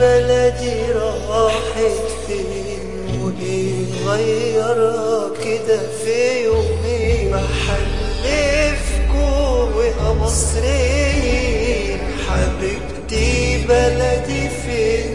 بلدي راحت فين وايه غيرها كده في يومين بحلفكوا يا مصريين حبيبتي بلدي فين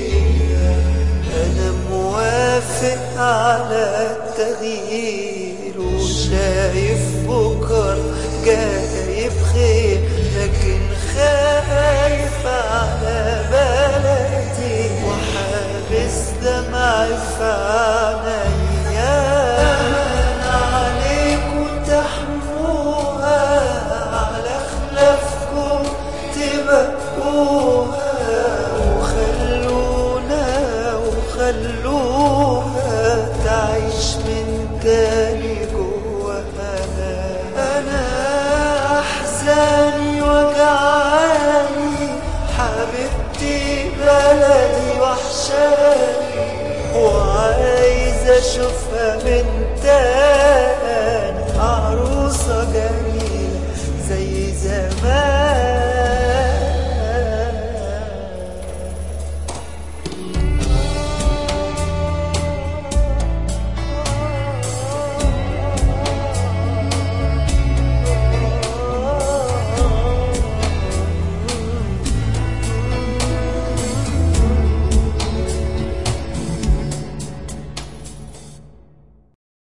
انا موافق على التغيير وشايف بكر جاي بخير لكن خايف على بلدي وحابس دمعي في عينيا أنا عليكم تحموها على خلافكم تبقوها وخلونا وخلوها تعيش من تاني جواها أنا أحزاني وجعاني حبيبتي بلدي وحشاني وعايز أشوفها من تاني عروسة جاية